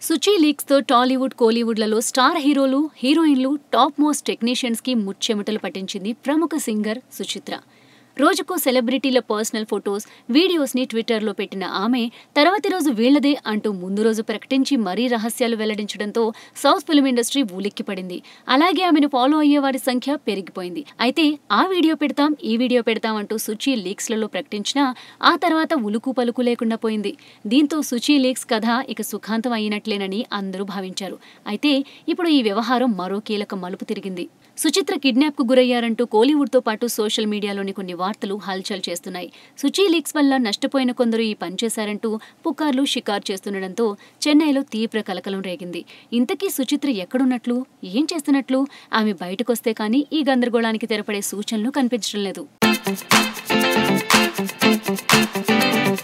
సుచి లీక్స్తో టాలీవుడ్ కోలీవుడ్లలో స్టార్ హీరోలు హీరోయిన్లు టాప్ మోస్ట్ టెక్నీషియన్స్కి ముచ్చెమటలు పట్టించింది ప్రముఖ సింగర్ సుచిత్ర రోజుకో సెలబ్రిటీల పర్సనల్ ఫొటోస్ వీడియోస్ని ట్విట్టర్లో పెట్టిన ఆమె తర్వాతి రోజు వీళ్లదే అంటూ ముందు రోజు ప్రకటించి మరీ రహస్యాలు వెల్లడించడంతో సౌత్ ఫిల్మ్ ఇండస్ట్రీ ఉలిక్కిపడింది అలాగే ఆమెను ఫాలో అయ్యే వారి సంఖ్య పెరిగిపోయింది అయితే ఆ వీడియో పెడతాం ఈ వీడియో పెడతాం అంటూ సుచి లీక్స్లలో ప్రకటించినా ఆ తర్వాత ఉలుకు పలుకు లేకుండా పోయింది దీంతో సుచి లీక్స్ కథ ఇక సుఖాంతం అయినట్లేనని అందరూ భావించారు అయితే ఇప్పుడు ఈ వ్యవహారం మరో కీలక మలుపు తిరిగింది సుచిత్ర కిడ్నాప్ కు గురయ్యారంటూ కోలీవుడ్తో పాటు సోషల్ మీడియాలోని కొన్ని వార్తలు హల్చల్ చేస్తున్నాయి సుచి లీక్స్ వల్ల నష్టపోయిన కొందరు ఈ పని చేశారంటూ పుకార్లు షికారు చేస్తుండటంతో చెన్నైలో తీవ్ర కలకలం రేగింది ఇంతకీ సుచిత్ర ఎక్కడున్నట్లు ఏం చేస్తున్నట్లు ఆమె బయటకొస్తే కానీ ఈ గందరగోళానికి తెరపడే సూచనలు కనిపించడం లేదు